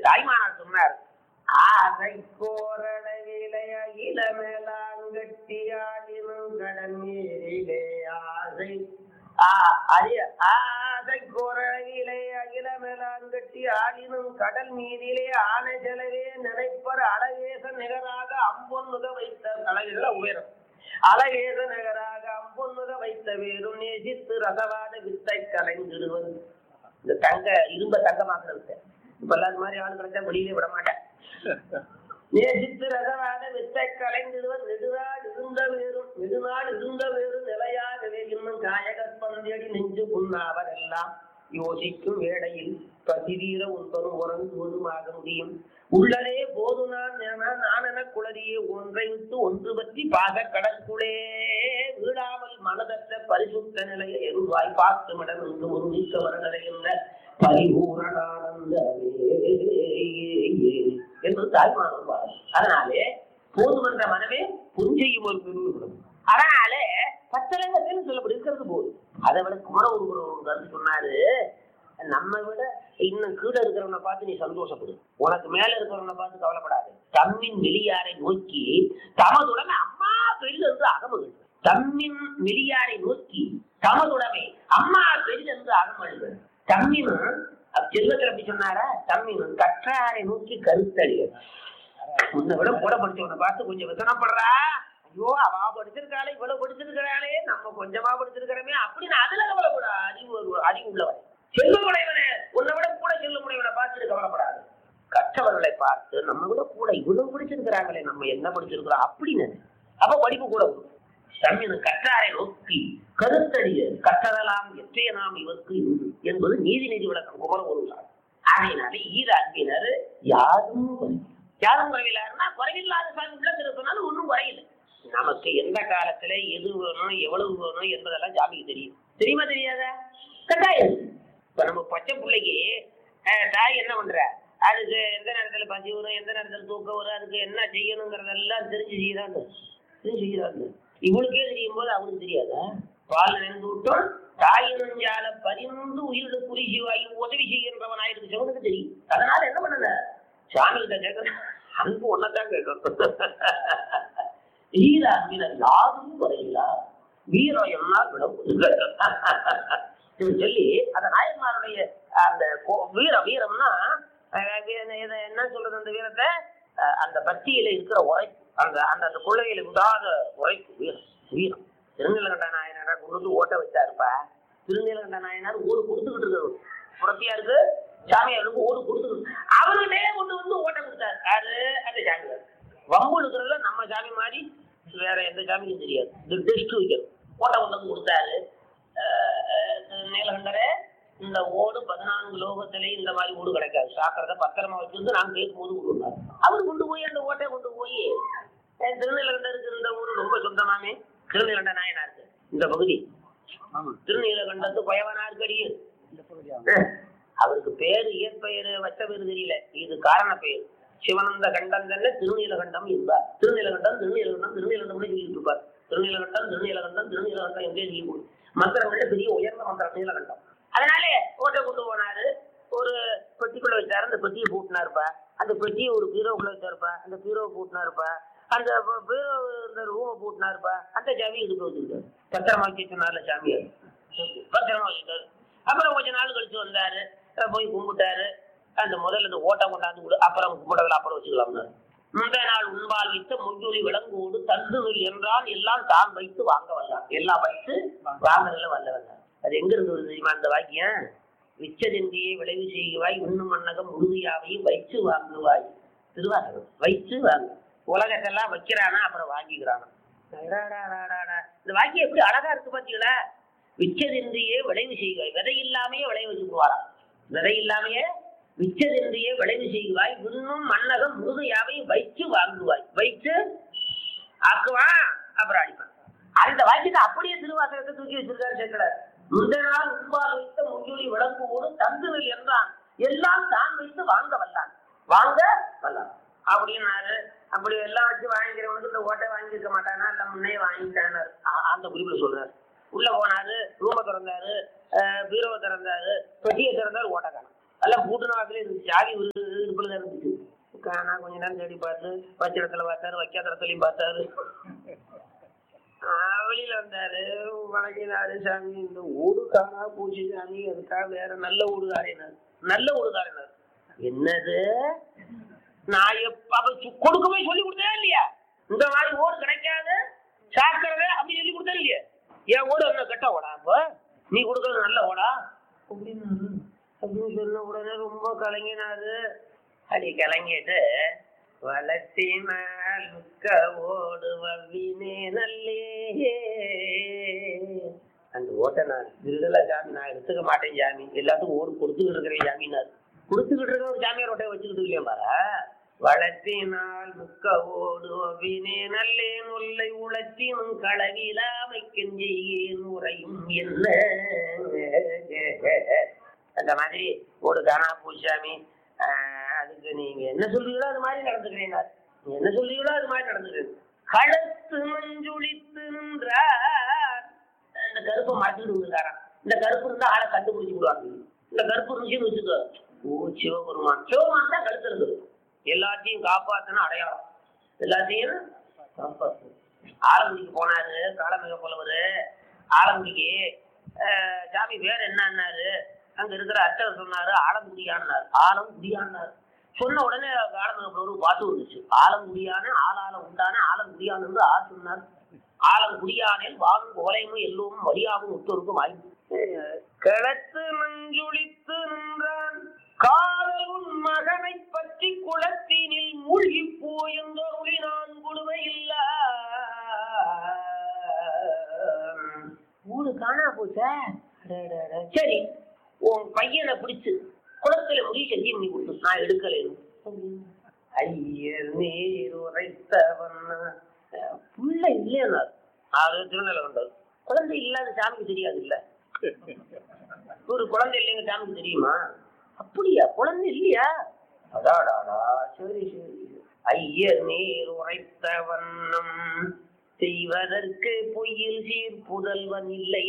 தாய்மானார் சொன்னார் ஆசை கோரளவிலைய இளமேலாங்கட்டியாடினும் கடமீரிலே ஆசை ஆ, அரிய ஆசை கோரளவிலே அகிலமேலாங்கட்டி ஆடினும் கடல் மீதிலே ஆனை செலவே நினைப்பர் அழகேச நிகராக அம்பொன்னுக வைத்த அழகில உயரம் அழகேச நிகராக அம்பொன்னுக வைத்த வேறும் நேசித்து ரசவாத வித்தை கலைஞ்சிடுவது இந்த தங்க இரும்ப தங்கமாக்குறது இப்ப எல்லாரும் மாதிரி ஆள் கிடைச்சா வெளியிலே விட மாட்டேன் நேசித்து ரசவாத வித்தை கலைந்திடுவர் நெடுநாள் இருந்த வேறும் நெடுநாள் இருந்த வேறும் நிலையாகவே இன்னும் காயகற்பந்தேடி நெஞ்சு புண்ணாவர் எல்லாம் யோசிக்கும் வேளையில் பசிதீர உண்பதும் உறங்குவதுமாக முடியும் உள்ளதே போது நான் என- நான் என குளறியே ஒன்றை விட்டு ஒன்று பற்றி பாக கடற்குளே வீடாமல் மனதற்ற பரிசுத்த நிலையை எருவாய் பார்த்து மடம் என்று ஒரு நீக்க வரநிலையுள்ள பரிபூரணானந்தமே என்று தாய்மானம் பாரு அதனாலே போதுமன்ற மனமே புஞ்செய்யும் ஒரு குரு அதனாலே பத்தலங்கத்தில் சொல்லப்படி இருக்கிறது போதும் அதை விட குமர ஒரு கருத்து சொன்னாரு நம்ம விட இன்னும் கீழே இருக்கிறவனை பார்த்து நீ சந்தோஷப்படு உனக்கு மேல இருக்கிறவனை பார்த்து கவலைப்படாது தம்மின் வெளியாரை நோக்கி தமதுடமை அம்மா பெரிது என்று அகமகள் தம்மின் வெளியாரை நோக்கி தமதுடமை அம்மா பெரிது என்று அகமகள் தம்மின் செல்வத்தில் அப்படி சொன்னாரா தம்மின் கற்றாரை நோக்கி கருத்தறிய உன்னை விட கூட படிச்சவனை பார்த்து கொஞ்சம் விசனப்படுறா ஐயோ அவா படிச்சிருக்காளே இவ்வளவு படிச்சிருக்கிறாளே நம்ம கொஞ்சமா படிச்சிருக்கிறோமே அப்படின்னு அதுல கவலைப்படா அறிவு ஒரு- அறிவு உள்ளவன் செல்வமுடையவனே உன்னை விட கூட செல்வமுடையவனை பார்த்துட்டு கவலைப்படாது கற்றவர்களை பார்த்து நம்ம விட கூட இவ்வளவு படிச்சிருக்கிறாங்களே நம்ம என்ன படிச்சிருக்கிறோம் அப்படின்னு அப்ப படிப்பு கூட வரும். தம்மின் கற்றாரை நோக்கி கருத்தறிய கற்றதெல்லாம் எற்றைய நாம் இவருக்கு உண்டு என்பது நீதி நெறி விளக்கம் குமர ஒரு ஆகையினாலே ஈர அன்பினர் யாரும் குறைவில்லை. யாரும் குறைவில்லாருன்னா குறைவில்லாத சாமி உள்ள திருப்பினாலும் ஒன்றும் குறையில்லை நமக்கு எந்த காலத்துல எது வேணும் எவ்வளவு வேணும் என்பதெல்லாம் சாமிக்கு தெரியும் தெரியுமா தெரியாதா கட்டாயம் இப்ப நம்ம பச்சை பிள்ளைக்கு அஹ், தாய் என்ன பண்ற அதுக்கு எந்த நேரத்துல பசி வரும் எந்த நேரத்துல தூக்கம் வரும் அதுக்கு என்ன செய்யணுங்கிறதெல்லாம் தெரிஞ்சு செய்யறாங்க தெரிஞ்சு செய்யறாங்க இவளுக்கே தெரியும் போது அவனுக்கு தெரியாதா பால் நினைந்து விட்டோம் தாயினஞ்சால பரிந்து உயிரிழு குறிசிவாயி உதவி செய்கின்றவனாயிருக்கு சிவனுக்கு தெரியும் அதனால என்ன பண்ணல சாமி கிட்ட கேட்கணும் அன்பு ஒன்னதான் கேட்கணும் ஈர அன்பினர் யாரும் குறையிலா வீரம் என்னால் விட சொல்லி அந்த நாயன்மாருடைய அந்த கோ- வீரம் வீரம்னா அஹ், வீர- இத என்ன சொல்றது அந்த வீரத்தை அஹ், அந்த பக்தியில இருக்கிற உழைப்பு அந்த அந்த அந்த கொள்ளையில விடாத உழைப்பு வீரம் வீரம் திருநீலகண்ட நாயனாரா கொண்டு வந்து ஓட்ட வச்சாருப்பா திருநீலகண்ட நாயனார் ஓடு கொடுத்துக்கிட்டு இருக்காரு புறத்தியாருக்கு சாமியாருக்கு ஓடு கொடுத்துக்கிட்டு அவருகிட்டே கொண்டு வந்து ஓட்ட கொடுத்தாரு யாரு அந்த சாமியார் வம்பு இருக்கிறதுல நம்ம சாமி மாதிரி வேற எந்த சாமிக்கும் தெரியாது இந்த டெஸ்ட் வைக்கணும் ஓட்ட கொண்டு வந்து கொடுத்தாரு அஹ், அஹ், நீலகண்டரே இந்த ஓடு பதினான்கு லோகத்திலே இந்த மாதிரி ஓடு கிடைக்காது சாக்கிறத பத்திரமா வச்சிருந்து நாங்க கேட்கும் போது கொடுத்தாரு அவர் கொண்டு போய் அந்த ஓட்டை கொண்டு போய் அஹ், திருநீலகண்டருக்கு இந்த ஊரு ரொம்ப சொந்தமாமே திருநீலகண்ட நாயனாருக்கு இந்த பகுதி திருநீலகண்டத்து பயவனாருக்கு அடியும் அஹ், அவருக்கு பேரு இயற்பெயர் வச்ச பேரு தெரியல இது காரண பெயர் சிவனந்த கண்டம் தானே திருநீலகண்டம் என்பார் திருநீலகண்டம் திருநீலகண்டம் திருநீலகண்டம் சொல்லிட்டு இருப்பார் திருநீலகண்டம் திருநீலகண்டம் திருநீலகண்டம் என்றே சொல்லி போடும் மந்திரங்கள்ல பெரிய உயர்ந்த மந்திரம் நீலகண்டம் அதனாலே ஓட்டை கொண்டு போனாரு ஒரு பெட்டிக்குள்ள வச்சாரு அந்த பெட்டியை பூட்டினாருப்பா அந்த பெட்டியை ஒரு பீரோக்குள்ள வச்சாருப்பா அந்த பீரோவை பூட்டினாருப்பா அந்த ப- பீரோ இந்த ரூமை பூட்டினாருப்பா அந்த சாமி இதுக்கு வச்சுக்கிட்டாரு பத்திரமா வச்சு சொன்னார்ல சாமியார் பத்திரமா வச்சுட்டாரு அப்புறம் கொஞ்ச நாள் கழிச்சு வந்தாரு அஹ் போய் கும்பிட்டாரு அந்த முதல்ல இந்த ஓட்டை கொண்டாந்து கொடு அப்புறம் கும்பிடல அப்புறம் வச்சுக்கலாம்னு முந்தைய நாள் உண்பால் வைத்து முஞ்சொலி விளங்கோடு தந்துகள் என்றால் எல்லாம் தான் வைத்து வாங்க வந்தான் எல்லாம் வைத்து வாங்குறதுல வல்லவன் அது எங்க இருந்து வருது தெரியுமா அந்த வாக்கியம் விச்சதெந்தியை விளைவு செய்வாய் உண்ணும் மன்னகம் உறுதியாவையும் வைத்து வாங்குவாய் திருவாசகம் வைத்து வாங்கு உலகத்தெல்லாம் வைக்கிறானா அப்புறம் வாங்கிக்கிறானா அடாடாடாடாடா. இந்த வாக்கியம் எப்படி அழகா இருக்கு பாத்தீங்களா விச்சதின்றியே விளைவு செய்வாய் விதை இல்லாமையே விளைவு வச்சுக்குவாராம் விதை இல்லாமையே விச்சதின்றியே விளைவு செய்வாய் இன்னும் மன்னகம் முழுதையாவை வைத்து வாங்குவாய் வைத்து ஆக்குவான் அப்புறம் அடிப்பான் அந்த வாக்கியத்தை அப்படியே திருவாசகத்தை தூக்கி வச்சிருக்காரு சேக்கடர் முந்தைய நாள் உண்பால் வைத்த முஞ்சொலி விளங்குவோடு தந்துவில் என்றான் எல்லாம் தான் வைத்து வாங்க வல்லான் வாங்க வல்லான் அப்படின்னாரு அப்படி எல்லாம் வச்சு வாங்கிக்கிறவனுக்கு இந்த ஓட்டை வாங்கியிருக்க மாட்டானா இல்ல முன்னே வாங்கிட்டானாரு அ- அந்த குறிப்பில் சொல்றாரு உள்ள போனாரு ரூமை திறந்தாரு அஹ், பீரோவை திறந்தாரு பெட்டியை திறந்தாரு ஓட்டை காணும் எல்லாம் பூட்டின வாக்கிலே இருந்துச்சு சாவி ஒரு இடுப்புல தான் இருந்துச்சு காணா கொஞ்ச நேரம் தேடி பார்த்து வச்ச இடத்துல பார்த்தாரு வைக்காத இடத்துலயும் பார்த்தாரு ஆஹ் வெளியில வந்தாரு வணங்கினாரு சாமி இந்த ஊடு காணா பூச்சி சாமி அதுக்காக வேற நல்ல ஊடுகாரினார் நல்ல ஊடுகாரினார் என்னது நான் எப்ப அப்ப சு- கொடுக்கவே சொல்லி கொடுத்தேன் இல்லையா இந்த மாதிரி ஓடு கிடைக்காது சாக்கிறத அப்படி சொல்லி கொடுத்தேன் இல்லையா என் ஓடு என்ன கெட்ட ஓடா அப்ப நீ கொடுக்கறது நல்ல ஓடா அப்படின்னு அப்படின்னு சொன்ன உடனே ரொம்ப கலங்கினாரு அடி கலங்கிட்டு வளர்த்தினால் மிக்க ஓடு வவ்வினே நல்லே அந்த ஓட்டை நான் திருடல சாமி நான் எடுத்துக்க மாட்டேன் சாமி எல்லாத்துக்கும் ஓடு கொடுத்துக்கிட்டு இருக்கிறேன் சாமினார் கொடுத்துக்கிட்டு இருக்க ஒரு சாமியார் ஓட்டையை வச்சுக்கிட்டு இல்லையா பாரா வளர்த்தினால் மிக்க ஓடு வவ்வினே நல்லேன் உள்ளை உழைத்தினும் களவிலாமை கெஞ்செய்யேன் உரையும் என்ன அந்த மாதிரி ஒரு காணா பூசாமி ஆஹ் அதுக்கு நீங்க என்ன சொல்றீங்களோ அது மாதிரி நடந்துக்கிறீங்க நீங்க என்ன சொல்றீங்களோ அது மாதிரி நடந்துக்கிறீங்க கடத்து மஞ்சுளித்து நின்றார் இந்த கருப்பை மாட்டிட்டு இருக்காராம் இந்த கருப்பு இருந்தா ஆளை கண்டுபிடிச்சு விடுவாங்க இந்த கருப்பு இருந்துச்சுன்னு வச்சுக்கோ ஓ சிவபெருமான் சிவபெருமான் தான் கழுத்து இருக்குது எல்லாத்தையும் காப்பாத்தணும் அடையாளம் எல்லாத்தையும் காப்பாற்றணும் ஆலங்குடிக்கு போனாரு காலமிக புலவர் ஆலங்குடிக்கு ஆஹ் சாமி வேற என்னன்னாரு அங்க இருக்கிற அர்ச்சகர் சொன்னாரு ஆலங்குடியான்னார் ஆலங்குடியான்னார் சொன்ன உடனே காலமிக புலவர் பாட்டு வந்துச்சு ஆலங்குடியான ஆளால உண்டான ஆலங்குடியான் என்று ஆ சொன்னார் ஆலங்குடியானில் வாழும் கோலையும் எல்லோரும் வழியாகும் உத்தோருக்கும் வாய்ப்பு கிழத்து மஞ்சுளித்து நின்றான் காதல் உன் மகனை பற்றி குளத்தினில் மூழ்கி போயந்தொருளி நான் குழுவை இல்ல மூணு காணா போச்சா அடடட. சரி உன் பையனை பிடிச்சு குளத்துல முடிய செஞ்சு பண்ணி கொடுத்து நான் எடுக்கலைன்னு ஐயர் நீர் உரைத்தவன் புள்ள இல்லையா அது திருநெல்லை வந்தார் குழந்தை இல்லாத சாமிக்கு தெரியாது இல்ல ஒரு குழந்தை இல்லைங்க சாமிக்கு தெரியுமா அப்படியா குழந்தை இல்லையா அடாடாடா சரி சரி ஐயர் நீர் உரைத்த வண்ணம் செய்வதற்கு பொய்யில் சீர் புதல்வன் இல்லை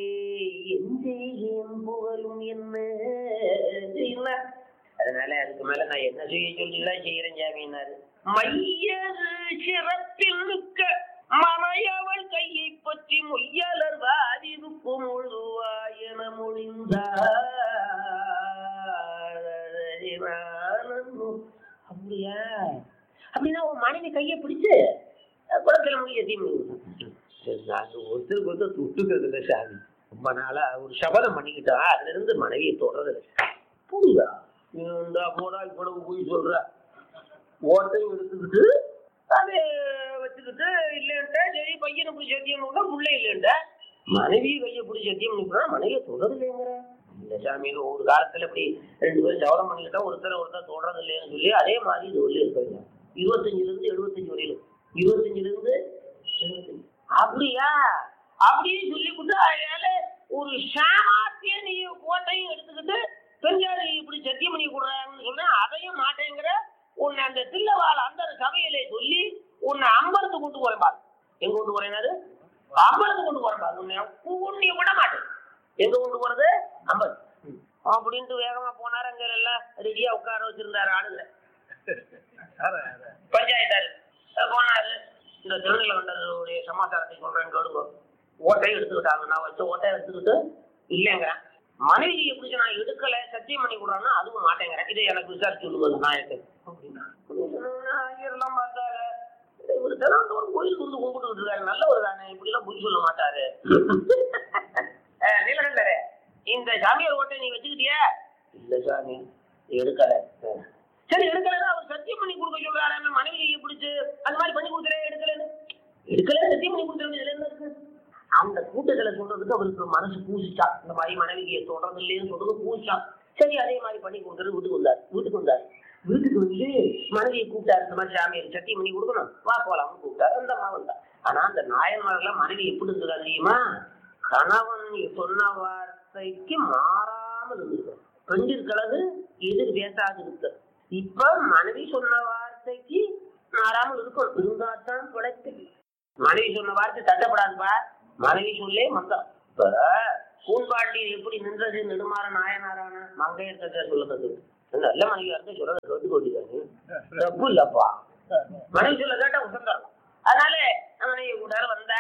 என் புகழும் என்ன இல்ல. அதனால அதுக்கு மேல நான் என்ன செய்ய சொல்றீங்களா செய்யறேன் சாமினாரு மையர் சிறப்பில் நிற்க மனையவள் கையை பற்றி மொய்யலர் வாதிருப்பு முழுவாயன மொழிந்தார் அப்படியா அப்படின்னா உன் மனைவி கையை பிடிச்சு அஹ், குளத்துல முடிய தீமி நாங்க ஒருத்தருக்கு ஒருத்தர் துட்டுக்கிறது இல்லை சாமி ரொம்ப நாளா ஒரு சபதம் பண்ணிக்கிட்டோம் அதுல இருந்து மனைவியை தொடர்றது இல்லை புரியுதா இந்த போடா இப்பட போய் சொல்ற ஓட்டையும் எடுத்துக்கிட்டு அது வச்சுக்கிட்டு இல்லைன்ட்டா சரி பையனை பிடிச்சி சத்தியம்னா புள்ள இல்லைன்ட்ட மனைவி கையை பிடிச்சி சத்தியம் பண்ணிக்கிறா மனைவியை தொடர்றது இல்லைங்கிற இந்த சாமியில் ஒரு காலத்துல இப்படி ரெண்டு பேரும் சவரம் பண்ணிக்கிட்டா ஒருத்தர் ஒருத்தர் தொடர்றது இல்லைன்னு சொல்லி அதே மாதிரி இது சொல்லி இருக்காங்க இருபத்தஞ்சுல இருந்து எழுபத்தஞ்சு வரையிலும் இருபத்தஞ்சுல இருந்து எழுபத்தஞ்சு அப்படியா அப்படின்னு சொல்லி கொடுத்து அதனால ஒரு சாமாத்திய நீ கோட்டையும் எடுத்துக்கிட்டு பெரியாரு இப்படி சத்தியம் பண்ணி கொடுறாங்கன்னு சொன்னா அதையும் மாட்டேங்கிற உன்னை அந்த தில்லவாள் அந்த சபையிலே சொல்லி உன்னை அம்பரத்து கொண்டு போறேன் பாரு எங்க கொண்டு போறேனாரு அம்பரத்து கொண்டு போறேன் பாரு உன்னை உன்னை விட மாட்டேன் எங்க கொண்டு போறது அம்பது அப்படின்ட்டு வேகமா போனாரு அங்க எல்லாம் ரெடியா உட்கார வச்சிருந்தாரு ஆளுங்க பஞ்சாயத்தாரு அஹ் போனாரு இந்த திருநெல்லை கண்டதுடைய சமாச்சாரத்தை சொல்றேன் கேளுங்க ஓட்டையும் எடுத்துக்கிட்டாங்க நான் வச்ச ஓட்டையை எடுத்துக்கிட்டு இல்லைங்க மனைவி எப்படி நான் எடுக்கல சத்தியம் பண்ணி கொடுறான்னா அதுவும் மாட்டேங்கிறேன் இதை எனக்கு விசாரிச்சு சொல்லுவது நாயக்கு அப்படின்னா ஐயர்லாம் பார்த்தாரு இவர் தினந்தோறும் கோயிலுக்கு வந்து கும்பிட்டு இருக்காரு நல்லவர் தானே இப்படி எல்லாம் பொய் சொல்ல மாட்டாரு அஹ் நீலகண்டரே இந்த சாமியார் ஓட்டை நீ வச்சுக்கிட்டியா இல்ல சாமி எடுக்கல சரி எடுக்கலன்னா அவர் சத்தியம் பண்ணி கொடுக்க சொல்றாரு அந்த மனைவி கையை பிடிச்சு அந்த மாதிரி பண்ணி கொடுக்குறேன் எடுக்கலன்னு எடுக்கல சத்தியம் பண்ணி கொடுக்குறது இதுல என்ன இருக்கு அந்த கூட்டத்துல சொல்றதுக்கு அவருக்கு மனசு பூசிச்சா இந்த மாதிரி மனைவியை தொடர்ந்து இல்லைன்னு சொல்றது பூசிச்சா சரி அதே மாதிரி பண்ணி கொடுக்குறது வீட்டுக்கு வந்தார் வீட்டுக்கு வந்தார் வீட்டுக்கு வந்து மனைவியை கூப்பிட்டாரு இந்த மாதிரி சாமியார் சத்தியம் பண்ணி கொடுக்கணும் வா போலாம்னு கூப்பிட்டாரு அந்த அம்மா வந்தா ஆனா அந்த நாயன்மாரெல்லாம் மனைவி எப்படி இருந்தா தெரியுமா கணவன் சொன்ன வார்த்தைக்கு மாறாமல் இருந்திருக்கும் பெண்டிருக்கிறது எதிர் பேசாது இருக்கு இப்ப மனைவி சொன்ன வார்த்தைக்கு மாறாமல் இருக்கும் இருந்தாதான் பிழைப்பு மனைவி சொன்ன வார்த்தை தட்டப்படாதுப்பா மனைவி சொல்லே மந்தம் இப்ப பூன்பாண்டியில் எப்படி நின்றது நெடுமாற நாயனாரான மங்கையர் கதை சொல்லுறது நல்ல மனைவி அர்த்தம் சொல்றதை கேட்டு கொண்டிருக்காங்க தப்பு இல்லப்பா மனைவி சொல்ல கேட்டா உசந்தரம் அதனால மனைவி கூட வந்த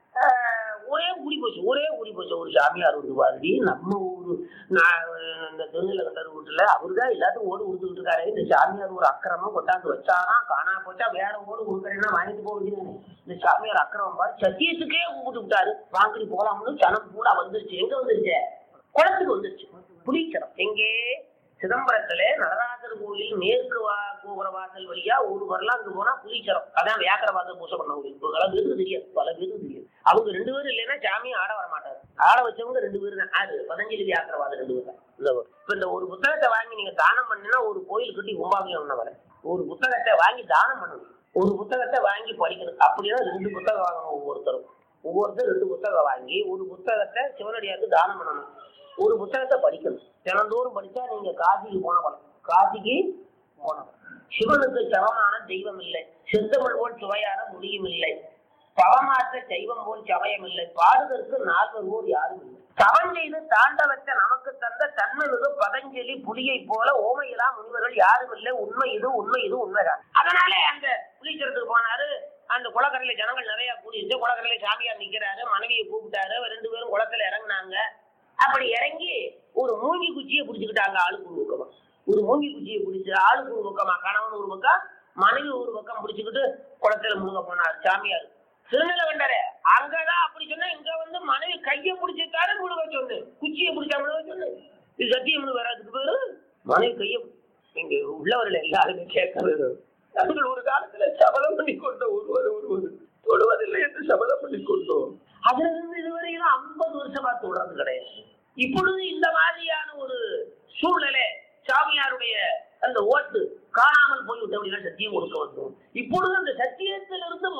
ஆஹ், ஒரே ஊடி போச்சு ஒரே ஊடி போச்சு ஒரு சாமியார் விடுவாருடி நம்ம ஊரு நான் இந்த தெருவில் கண்டர் வீட்டுல அவருதான் எல்லாத்துக்கும் ஓடு கொடுத்துக்கிட்டு இருக்காரு இந்த சாமியார் ஒரு அக்கிரமம் கொண்டாந்து வச்சாராம் காணா போச்சா வேற ஓடு கொடுக்குறேன்னா வாங்கிட்டு போக வேண்டியதானே இந்த சாமியார் அக்கிரமம் பாரு சத்தியத்துக்கே கும்பிட்டு விட்டாரு வாங்கி போலாம்னு ஜனம் கூட வந்துருச்சு எங்க வந்துருச்சு குளத்துக்கு வந்துருச்சு புளிச்சரம் எங்கே சிதம்பரத்துல நடராஜர் கோயில் மேற்கு வா கோபுர வாசல் வழியா ஒரு வரலாம் அங்க போனா புளிச்சரம் அதான் வியாக்கரவாத பூசை பண்ண முடியும் இப்போ பல பேருக்கு தெரியாது பல பேருக்கு தெரியாது அவங்க ரெண்டு பேரும் இல்லைன்னா சாமியை ஆட வர மாட்டாரு ஆட வச்சவங்க ரெண்டு பேரும் தான் ஆறு பதஞ்சலி வியாக்கரவாத ரெண்டு பேர் தான் இந்த ஒரு- இப்ப இந்த ஒரு புத்தகத்தை வாங்கி நீங்க தானம் பண்ணினா ஒரு கோயில் கட்டி கும்பாபியம் பண்ண வர ஒரு புத்தகத்தை வாங்கி தானம் பண்ணணும் ஒரு புத்தகத்தை வாங்கி படிக்கணும் அப்படின்னா ரெண்டு புத்தகம் வாங்கணும் ஒவ்வொருத்தரும் ஒவ்வொருத்தரும் ரெண்டு புத்தகம் வாங்கி ஒரு புத்தகத்தை சிவனடியாருக்கு தானம் பண்ணணும் ஒரு புத்தகத்தை படிக்கணும் தினந்தோறும் படிச்சா நீங்க காசிக்கு போன பலம் காசிக்கு போன பலம். சிவனுக்கு சமமான தெய்வம் இல்லை செந்தமிழ் போல் சுவையான முடியும் இல்லை பவமாற்ற தெய்வம் போல் சமயம் இல்லை பாடுதற்கு நால்வர் போல் யாரும் இல்லை தவம் செய்து தாண்டவத்தை நமக்கு தந்த தன்மை மிகு பதஞ்சலி புலியை போல ஓமையிலா முனிவர்கள் யாரும் இல்லை உண்மை இது உண்மை இது உண்மைதான் அதனால அந்த புலிச்சரத்துக்கு போனாரு அந்த குளக்கரையில ஜனங்கள் நிறைய கூடிட்டு குளக்கரையில சாமியார் நிக்கிறாரு மனைவியை கூப்பிட்டாரு ரெண்டு பேரும் குளத்துல இறங்குனாங்க அப்படி இறங்கி ஒரு மூங்கி குச்சியை பிடிச்சுக்கிட்டாங்க ஆளுக்கு ஒரு பக்கமா ஒரு மூங்கி குச்சியை பிடிச்சு ஆளுக்கு ஒரு பக்கமா கணவன் ஒரு பக்கம் மனைவி ஒரு பக்கம் பிடிச்சுக்கிட்டு குளத்துல முழுங்க போனார் சாமியார் திருநெல்லை கண்டாரு அங்கதான் அப்படி சொன்னா இங்க வந்து மனைவி கையை பிடிச்சிட்டாரு முழுக சொன்னு குச்சியை பிடிச்சா முழுக சொன்னு இது சத்தியம் வராதுக்கு பேரு மனைவி கையை இங்க உள்ளவர்கள் எல்லாருமே கேட்க வேணும் நாங்கள் ஒரு காலத்துல சபதம் பண்ணி கொண்ட ஒருவர் ஒருவர் தொழுவதில்லை என்று சபதம் பண்ணி கொண்டோம் அதுல இருந்து இதுவரையிலும் ஐம்பது வருஷமா தொடர்ந்து கிடையாது இப்பொழுது இந்த மாதிரியான ஒரு சூழ்நிலை சாமியாருடைய அந்த ஓட்டு காணாமல் போய்விட்ட அப்படின்னா சத்தியம் கொடுக்க வந்தோம் இப்பொழுது அந்த சத்தியத்திலிருந்து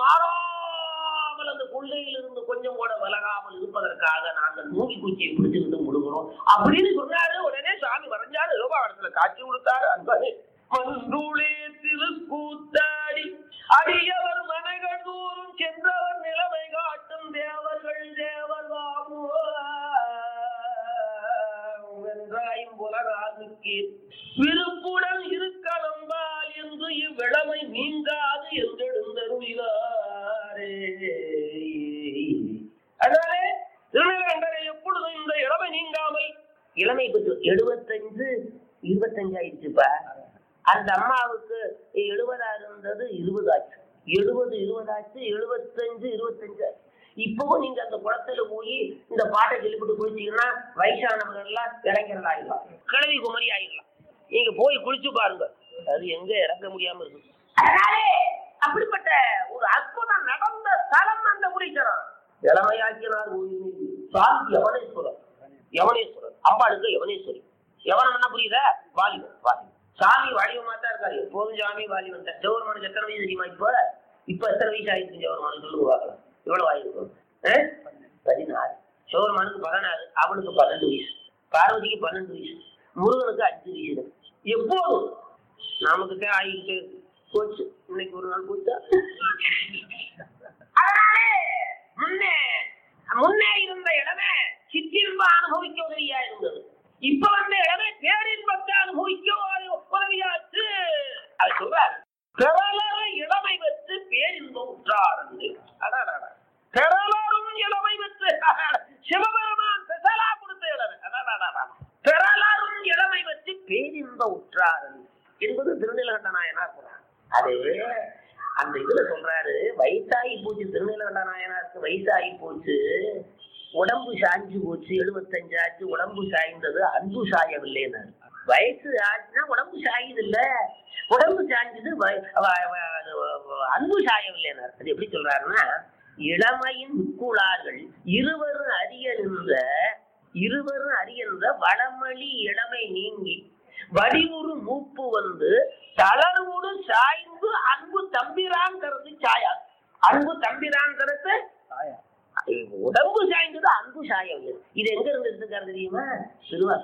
மாறாமல் அந்த கொள்கையிலிருந்து கொஞ்சம் கூட விலகாமல் இருப்பதற்காக நாங்கள் மூங்கி குச்சியை பிடிச்சிருந்து முடுகிறோம் அப்படின்னு சொன்னாரு உடனே சாமி வரைஞ்சாரு யோகாவனத்துல காட்சி கொடுத்தாரு அன்பரே மன்றூளே திருக்கூத்தாடி அடியவர் மனைகள் தூரும் சென்றவர் நிலைமை காட்டும் தேவர்கள் தேவர் வாமோ வென்றாயும் புலராதுக்கு விருப்புடன் இருக்கலம்பால் என்று இவ்விழமை நீங்காது என்றெழுந்தருளினாரே அதனாலே திருநெல்வேண்டரை எப்பொழுதும் இந்த இளமை நீங்காமல் இளமை பெற்று எழுபத்தஞ்சு இருபத்தஞ்சு ஆயிடுச்சுப்பா அந்த அம்மாவுக்கு எழுபதா இருந்தது இருபது ஆச்சு எழுபது இருபதாச்சு எழுபத்தஞ்சு இருபத்தஞ்சு ஆச்சு இப்பவும் நீங்க அந்த குளத்துல போய் இந்த பாட்டை சொல்லிவிட்டு குளிச்சீங்கன்னா வயசானவங்க எல்லாம் இளைஞர்கள் ஆயிடலாம் கிழவி குமரி ஆயிடலாம் நீங்க போய் குளிச்சு பாருங்க அது எங்க இறங்க முடியாம இருக்கு அதனாலே அப்படிப்பட்ட ஒரு அற்புதம் நடந்த ஸ்தலம் அந்த குடிக்கிறோம் இளமையாக்கினார் ஓய்வு சாந்தி யவனேஸ்வரர் யவனேஸ்வரர் அம்பாளுக்கு யவனேஸ்வரி யவனம் என்ன புரியுதா வாலிபன் வாலிபன் சாமி வாலிபமா தான் இருக்காரு எப்போதும் சாமி வாலிபன் தான் ஜெவர்மானுக்கு எத்தனை வயசு தெரியுமா இப்போ இப்ப எத்தனை வயசு ஆயிடுச்சு ஜெவர்மானு சொல்லுங்க பார்க்கலாம் எவ்வளவு ஆயிருக்கும் ஆ? பதினாறு சிவருமானுக்கு பதினாறு அவனுக்கு பன்னெண்டு வயசு பார்வதிக்கு பன்னெண்டு வயசு முருகனுக்கு அஞ்சு வயசு எப்போதும் நமக்கு தான் ஆகிட்டு போச்சு இன்னைக்கு ஒரு நாள் போச்சா அதனாலே முன்னே முன்னே இருந்த இடமே சிற்றின்ப அனுபவிக்க உதவியா இருந்தது இப்ப வந்த இடமே பேரின்பத்தை அனுபவிக்க உதவியாச்சு அது சொல்றாரு பிறலற இளமை பெற்று பேரின்பம் உற்றாருந்து அடாடாடா. பிறலரும் இளமை பெற்று சிவபெருமான் பெசலா கொடுத்த இளமை அடாடாடாடா. பிறலரும் இளமை பெற்று பேரின்ப உற்றாருந்து என்பது திருநீலகண்ட நாயனார் சொல்றார் அது அந்த இதுல சொல்றாரு வயசாகி போச்சு திருநீலகண்ட நாயனாருக்கு வயசாகி போச்சு உடம்பு சாய்ஞ்சு போச்சு எழுபத்தஞ்சு ஆச்சு உடம்பு சாய்ந்தது அன்பு சாயவில்லைன்னாரு வயசு ஆச்சுன்னா உடம்பு சாயுது இல்ல உடம்பு சாய்ஞ்சது வ- வ- வ- அது வ- அன்பு சாயவில்லைன்னாரு அது எப்படி சொல்றாருன்னா இளமையின் முக்குளார்கள் இருவரும் அறிய நின்ற இருவரும் அறியன்ற வளமளி இளமை நீங்கி வடிவுறு மூப்பு வந்து தளர்வுடு சாய்ந்து அன்பு தம்பிராங்கிறது சாயா அன்பு தம்பிராங்கிறது உடம்பு சாய்ந்தது அன்பு சாயம் இது எங்க இருந்து எடுத்துக்காரு தெரியுமா திருவாசகம்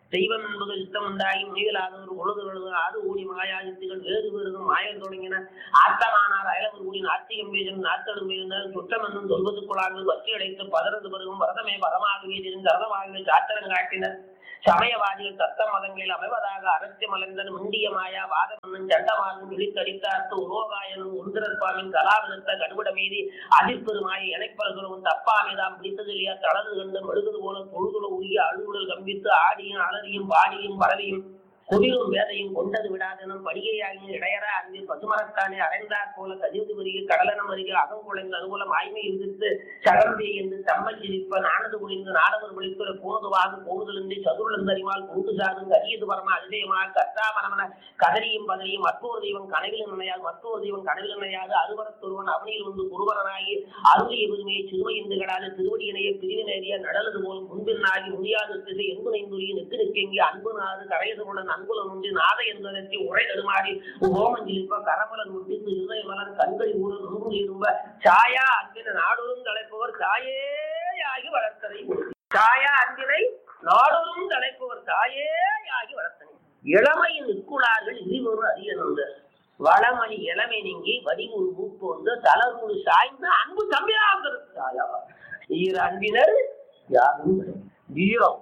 தெய்வம் என்பது யுத்தம் உண்டாகி முனிகளாதவர் பொழுது ஆறு ஊடி மாயாதித்துகள் வேறு வேறு மாயம் தொடங்கின ஆத்தமானார் அயலவர் கூடி நாத்திகம் பேசும் நாத்தடும் பேசும் சுற்றம் என்னும் சொல்வதுக்குள்ளார்கள் வற்றி அடைத்து பதறது பெருகும் வரதமே பரமாகவே கரதமாகவே சாத்திரம் காட்டினர் சமயவாதிகள் தத்த மதங்களில் அமைவதாக அரசிய மலர்ந்தன் முண்டிய மாயா வாதமன்னன் சண்டமாகும் இழித்தடித்தார்த்து உரோகாயனும் உந்திரஸ்வாமின் கலாவிருத்த கடுபட மீதி அதிர்பெருமாய் இணைப்பர்களும் தப்பாமிதாம் பிடித்தது இல்லையா தளர்ந்து கண்டு மெழுகுது போல பொழுதுல உரிய அழுகுடல் கம்பித்து ஆடியும் அலறியும் பாடியும் பரவியும் குடிலும் வேதையும் கொண்டது விடாதனும் படிகையாகிய இடையரா அன்பில் பசுமரத்தானே அடைந்தாற் போல கதிர்ந்து வருகிற கடலனம் வருகிற அகம் குலைந்து அனுகூலம் ஆய்மை விதித்து சகம்பே என்று சம்மஞ்சிரிப்ப நானது குடிந்து நாடவர் விழித்துற போதுவாக போகுதலின்றி சதுருளந்தறிவால் பொங்கு சாதும் கரியது பரம அதிசயமாக கத்தாமரமன கதறியும் பதறியும் மற்றொரு தெய்வம் கனவில் நினையாது மற்றொரு தெய்வம் கனவில் நினையாது அருவரத்தொருவன் அவனில் வந்து குருவரனாகி அருளிய பெருமையை சிறுமை எந்துகளாது திருவடியினைய பிரிவினேறிய நடலது போல் முன்பின்னாகி முடியாத திசை எங்கு நைந்துரிய நெக்கு நெக்கெங்கி அன்பு நாடு கரையதுடன் அன்புலம் உண்டு நாத என்பதற்கு உரை தடுமாறி ஓமஞ்சிலிப்ப கரமலன் முட்டித்து இருதய மலர் கண்களை ஊறு நுங்கு இரும்ப சாயா அன்பின நாடொரும் தலைப்பவர் தாயேயாகி வளர்த்ததை சாயா அன்பினை நாடொரும் தலைப்பவர் தாயேயாகி வளர்த்தனை இளமையின் நிற்குளார்கள் இழிவரும் அறியணுங்க வளமணி இளமை நீங்கி வடிவுரு மூப்போந்து தளர்வுரு சாய்ந்து அன்பு தம்பியாக சாயா ஈர அன்பினர் யாரும் வீரம்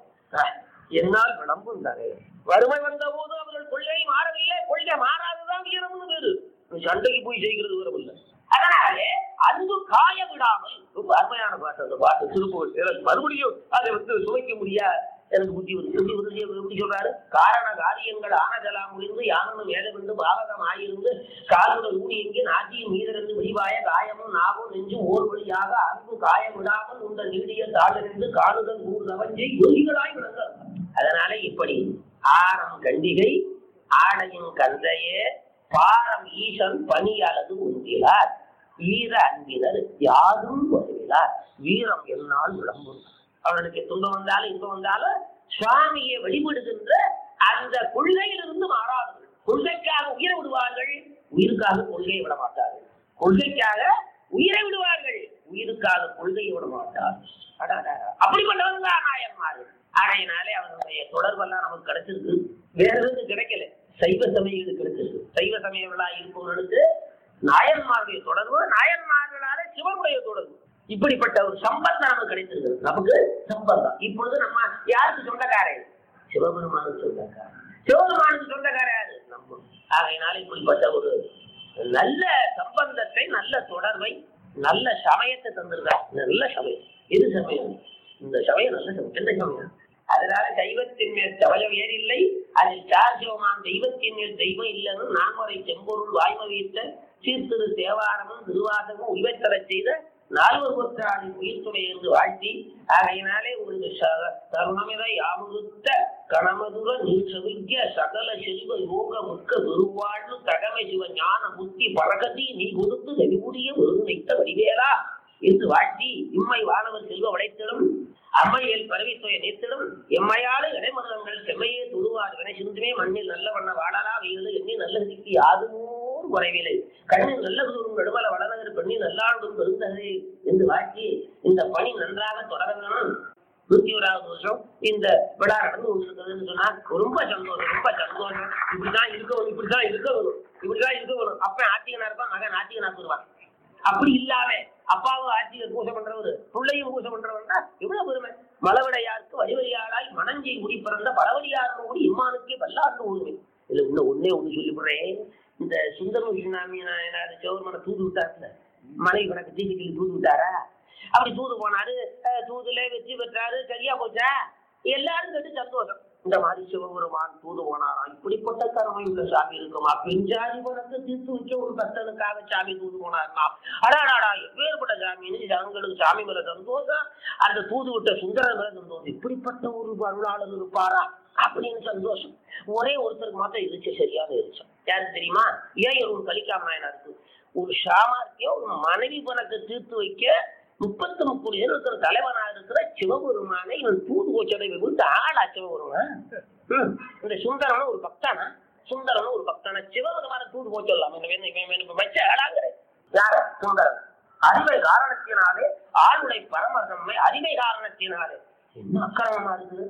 என்னால் விளம்பும் தரே வறுமை வந்த போது அவர்கள் கொள்கை மாறவில்லை கொள்கை மாறாததான் வீரம்னு பேரு சண்டைக்கு போய் செய்கிறது வீரம் இல்லை அதனாலே அன்பு காய விடாமல் ரொம்ப அருமையான பாட்டு அந்த பாட்டு திருப்பூர் எனக்கு மறுபடியும் அதை வந்து சுவைக்க முடியாது எனக்கு புத்தி வருது எப்படி வருது எப்படி சொல்றாரு காரண காரியங்கள் ஆனதெல்லாம் முடிந்து யானும் வேதமென்று பாவகம் ஆயிருந்து காலுடன் ஊடி எங்கே நாட்டியும் மீதிருந்து விடிவாய காயமும் நாவும் நெஞ்சும் ஓர் வழியாக அன்பு காய விடாமல் உந்த நீடிய தாளிருந்து காணுதல் ஊர் நவஞ்சை ஒலிகளாய் விளங்க அதனால இப்படி ஆரம் கண்டிகை ஆடையின் கந்தையே பாரம் ஈசன் பணி அல்லது உந்திலார் ஈர அன்பினர் யாரும் வருகிறார் வீரம் என்னால் விளம்பும் அவர்களுக்கு துன்பம் வந்தாலும் இன்பம் வந்தாலும் சுவாமியை வழிபடுகின்ற அந்த கொள்கையிலிருந்து மாறாதவர்கள் கொள்கைக்காக உயிரை விடுவார்கள் உயிருக்காக கொள்கையை விட மாட்டார்கள் கொள்கைக்காக உயிரை விடுவார்கள் உயிருக்காக கொள்கையை விட மாட்டார்கள் அடாடா. அப்படிப்பட்டவங்க தான் நாயன்மார்கள் ஆகையினாலே அவனுடைய தொடர்பெல்லாம் நமக்கு கிடைச்சிருக்கு வேற எதுவும் கிடைக்கல சைவ சமயங்கள் கிடைச்சிருக்கு சைவ சமயங்களா இருப்பவர்களுக்கு நாயன்மாருடைய தொடர்பு நாயன்மார்களால சிவனுடைய தொடர்பு இப்படிப்பட்ட ஒரு சம்பந்தம் நமக்கு கிடைத்திருக்கிறது நமக்கு சம்பந்தம் இப்பொழுது நம்ம யாருக்கு சொந்தக்காரன் சிவபெருமானுக்கு சொந்தக்காரன் சிவபெருமானுக்கு சொந்தக்காரன் யாரு நம்ம ஆகையினால இப்படிப்பட்ட ஒரு நல்ல சம்பந்தத்தை நல்ல தொடர்பை நல்ல சமயத்தை தந்திருக்கார் நல்ல சமயம் எது சமயம் இந்த சமயம் நல்ல சமயம் எந்த சமயம் அதனால தெய்வத்தின் மேல் சமயம் ஏன் இல்லை அதில் சார் சிவமான் தெய்வத்தின் மேல் தெய்வம் இல்லைன்னு நான்மறை செம்பொருள் வாய்மவித்த சீர்திரு தேவாரமும் திருவாசகமும் உய்வைத்தரச் செய்த நால்வர் புத்திராணி உயிர்த்துணை என்று வாழ்த்தி ஆகையினாலே உங்களுக்கு ச- தருணமிதை யாமுறுத்த கணமதுர நீ செவிக்க சகல செல்வ யோக முக்க பெருவாழ்வு தகமை சிவ ஞான புத்தி பரகதி நீ கொடுத்து நெறிமுடிய ஒருங்கிணைத்த வடிவேலா என்று வாழ்த்தி இம்மை வானவர் செல்வ வளைத்திடும் அம்மையில் பரவித்துய நீத்திடும் எம்மையால இடைமருதங்கள் செம்மையே துருவார் வினை சிந்துமே மண்ணில் நல்ல வண்ண வாடலா வெயிலு எண்ணி நல்ல சிக்கி யாதுமோர் குறைவில்லை கண்ணில் நல்ல தூரும் நடுமல வடநகர் பெண்ணி நல்லாடும் பெருந்தகை என்று வாழ்த்தி இந்த பணி நன்றாக தொடர வேணும் நூத்தி ஓராவது வருஷம் இந்த விழா நடந்து கொண்டிருக்கிறதுன்னு சொன்னா ரொம்ப சந்தோஷம் ரொம்ப சந்தோஷம் இப்படிதான் இருக்கணும் இப்படிதான் இருக்கணும் இப்படிதான் இருக்கணும் அப்ப ஆத்திகனா இருப்பான் மகன் ஆத்திகனா இருப்பான் அப்படி இல்லாம அப்பாவும் ஆட்சியர் பூஜை பண்றவரு பிள்ளையும் பூஜை பண்றவர்னா எவ்வளவு பெருமை மலவடையாருக்கு வழிவழியாளாய் மணஞ்சி முடி பிறந்த பலவழியாரும் கூடி இம்மானுக்கே வல்லாண்டு உண்மை இல்ல உள்ள ஒன்னே ஒண்ணு சொல்லி போடுறேன் இந்த சுந்தரம் விஷ்ணாமி நாயனார் சௌர்மனை தூது விட்டாருல மனைவி கணக்கு தீபிக்கு தூது விட்டாரா அப்படி தூது போனாரு அஹ் தூதுல வெற்றி பெற்றாரு சரியா போச்சா எல்லாரும் கேட்டு சந்தோஷம் இந்த மாதிரி சிவபெருமான் தூது போனாராம் இப்படிப்பட்ட கருமை உள்ள சாமி இருக்குமா பெஞ்சாதி பணத்தை தீர்த்து வைக்க ஒரு பக்தனுக்காக சாமி தூது போனாருமா அடாடாடா எப்பேற்பட்ட சாமின்னு ஜனங்களுக்கு சாமி மேல சந்தோஷம் அந்த தூது விட்ட சுந்தரன் மேல சந்தோஷம் இப்படிப்பட்ட ஒரு அருளாளர் இருப்பாரா அப்படின்னு சந்தோஷம் ஒரே ஒருத்தருக்கு மாத்திரம் இருந்துச்சு சரியான இருந்துச்சு யாரு தெரியுமா ஏன் ஒரு கலிக்காம நாயனாருக்கு ஒரு சாமர்த்தியம் ஒரு மனைவி பணத்தை தீர்த்து வைக்க முப்பத்தி முப்பது பேர் இருக்கிற தலைவனா இருக்கிற சிவபெருமானை இவன் தூது கோச்சடை விட்டு ஆளா சிவபெருமான் ம். இந்த சுந்தரனும் ஒரு பக்தானா சுந்தரனும் ஒரு பக்தானா சிவபெருமான தூது கோச்சலாம் வச்ச ஆளாங்கிற யார சுந்தரன் அறிவை காரணத்தினாலே ஆளுடைய பரமதம்மை அறிவை காரணத்தினாலே என்ன அக்கிரமமா இருக்குது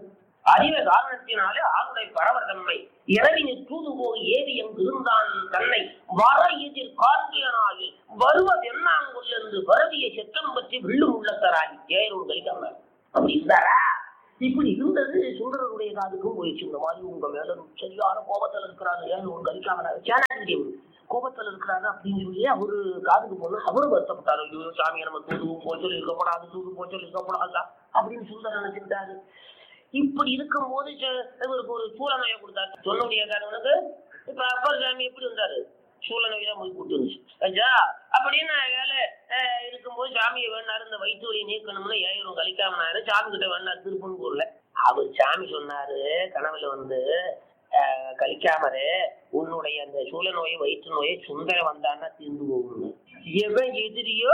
அறிவ காரணத்தினாலே ஆளுடைய பரவதன்மை இரவினி தூது போய் ஏவி எங்கு இருந்தான் தன்னை வர எதிர் கார்த்தியனாகி வருவதென்னாங்குள்ளென்று வரவிய செத்தம் பற்றி வில்லும் உள்ளத்தராகி ஏறும் கழிக்காம அப்படி இருந்தாரா இப்படி இருந்தது சுந்தரருடைய காதுக்கும் போயிடுச்சு இந்த மாதிரி உங்க மேல சரியான கோபத்துல இருக்கிறாரு ஏன் ஒரு கழிக்காம சேனாதிபதி அவரு கோபத்துல இருக்கிறாரு அப்படின்னு சொல்லி அவரு காதுக்கு போன அவரும் வருத்தப்பட்டாரு ஐயோ சாமி நம்ம தூதுவும் போய் சொல்லி இருக்கக்கூடாது தூது போய் சொல்லி இருக்கக்கூடாதா அப்படின்னு சுந்தரம் நினைச்சுக்கிட்டாரு இப்படி இருக்கும்போது ச- இவருக்கு ஒரு சூழநோயை கொடுத்தாரு சொல்ல முடியாதாரு இப்ப அப்பர் சாமி எப்படி வந்தாரு சூழநோய் தான் போய் கூட்டு வந்துச்சு ஐயா அப்படின்னு வேலை அஹ், இருக்கும்போது சாமியை வேணாரு இந்த வயிற்று வலி நீக்கணும்னு ஏழும் கழிக்காமனாரு சாமி கிட்ட வேணாரு திருப்பூர்ல அவர் சாமி சொன்னாரு கனவுல வந்து அஹ், கழிக்காமரு உன்னுடைய அந்த சூழ நோயை வயிற்று நோயை சுந்தர வந்தான்னா தீர்ந்து போகணும் எவன் எதிரியோ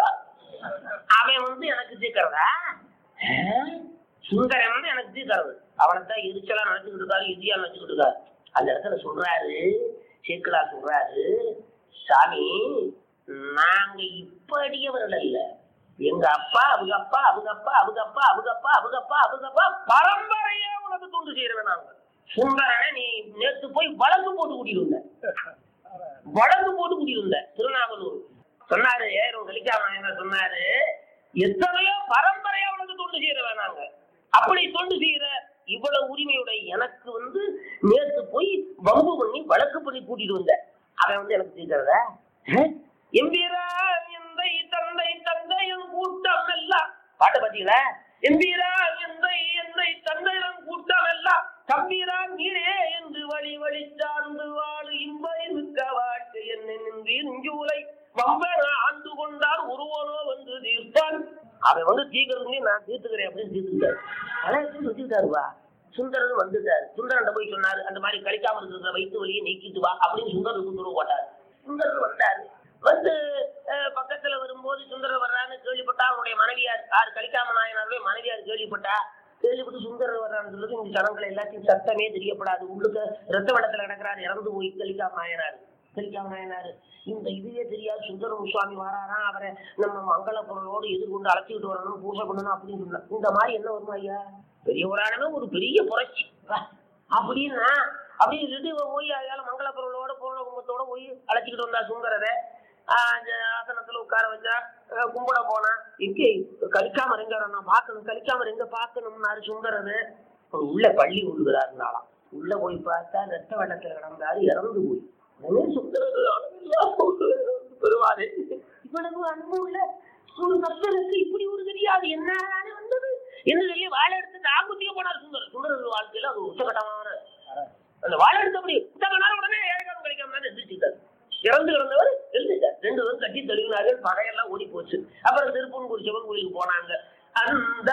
அவன் வந்து எனக்கு தீர்க்கிறதா அஹ்? சுந்தரன் வந்து எனக்கு தீர்க்கிறது அவனைத்தான் எரிச்சலா நினைச்சுக்கிட்டு இருக்காரு எதிரியா நினைச்சுக்கிட்டு இருக்காரு அந்த இடத்துல சொல்றாரு சேக்கலா சொல்றாரு சாமி நாங்க இப்படியவர்கள் அல்ல எங்க அப்பா அவங்க அப்பா அவங்க அப்பா அவங்க அப்பா அவங்க அப்பா அவங்க அப்பா அவங்க அப்பா பரம்பரையே உனக்கு தொண்டு செய்யறவன் நாங்க சுந்தரனை நீ நேத்து போய் வழக்கு போட்டு கூட்டிட்டு வந்த வழக்கு போட்டு கூட்டிட்டு வந்த திருநாவலூர் சொன்னாரு ஏறும் கலிக்காம என்ன சொன்னாரு எத்தனையோ பரம்பரையா உனக்கு தொண்டு செய்யறவன் நாங்க அப்படி தொண்டு செய்யற இவ்வளவு உரிமையுடைய எனக்கு வந்து நேத்து போய் வம்பு பண்ணி வழக்கு பண்ணி கூட்டிட்டு வந்த அவன் வந்து எனக்கு தீர்க்கிறதா எம்பீரா எந்தை தந்தை தந்தையின் கூட்டம் எல்லாம் பாட்டு பாத்தீங்களா எம்பீரா எந்தை எந்தை தந்தையின் கூட்டம் எல்லாம் தம்பீரா நீரே என்று வழி வழி சார்ந்து வாழு இன்பை மிக்க வாழ்க்கை என்ன நின்று நெஞ்சூலை வம்பன ஆண்டு கொண்டார் ஒருவனோ வந்து தீர்ப்பான் அவன் வந்து தீர்க்கறது நான் தீர்த்துக்கிறேன் அப்படின்னு தீர்த்துக்கிட்டாரு அழகு வச்சுக்கிட்டாருவா சுந்தரன் வந்துட்டாரு சுந்தரன் போய் சொன்னாரு அந்த மாதிரி கழிக்காம இருக்கிற வயிற்று வலியை நீக்கிட்டு வா அப்படின்னு சுந்தரன் சுந்தரம் போட்டாரு சுந்தரன் வந்தாரு வந்து அஹ், பக்கத்துல வரும்போது சுந்தரர் வர்றான்னு கேள்விப்பட்டா அவனுடைய மனைவியார் யார் கலிக்காம நாயனாருடைய மனைவியார் கேள்விப்பட்டா கேள்விப்பட்டு சுந்தரர் வர்றான்னு சொல்றது இந்த ஜனங்கள் எல்லாத்தையும் சத்தமே தெரியப்படாது உள்ளுக்கு ரத்த வெள்ளத்துல கிடக்குறாரு இறந்து போய் கலிக்காம நாயனார் கலிக்காம நாயனார் இந்த இதுவே தெரியாது சுந்தரம் சுவாமி வராராம் அவரை நம்ம மங்கள பொருளோடு எதிர்கொண்டு அழைச்சிக்கிட்டு வரணும் பூஜை பண்ணணும் அப்படின்னு சொன்னா இந்த மாதிரி என்ன வருமா ஐயா பெரிய புராணமே ஒரு பெரிய புரட்சி வா. அப்படின்னா அப்படின்னு சொல்லிட்டு இவன் போய் அதால மங்கள பொருளோட பூர்ண கும்பத்தோட போய் அழைச்சிக்கிட்டு வந்தா சுந்தரரை ஆஹ் அந்த ஆசனத்துல உட்கார வச்சா அஹ் கும்பிட போனா எங்கே கலிக்காம எங்க நான் பார்க்கணும் கலிக்காம எங்க பார்க்கணும்னாரு சுந்தரரு அவர் உள்ள பள்ளி விழுகிறாருனாலாம் உள்ள போய் பார்த்தா ரத்த வெள்ளத்துல கிடந்தாரு இறந்து போய் உடனே சுந்தரர் அளவில்லா பெறுவாரு இவ்வளவு அனுபவம் இல்ல ஒரு பக்தருக்கு இப்படி ஒரு தெரியாது என்ன வந்தது என்ன சொல்லி வாழை எடுத்து ஆங்குத்திய போனார் சுந்தரர் சுந்தரர் வாழ்க்கையில அது உச்சகட்டமான அந்த வாழை எடுத்தபடி உச்சகனால உடனே ஏழகம் கிடைக்காம எந்திரிச்சுட்டார் இறந்து கிடந்தவர் எழுந்துட்டார் ரெண்டு பேரும் கட்டி தழுவினார்கள் பகையெல்லாம் ஓடி போச்சு அப்புறம் திருப்பூர் சிவன் கோயிலுக்கு போனாங்க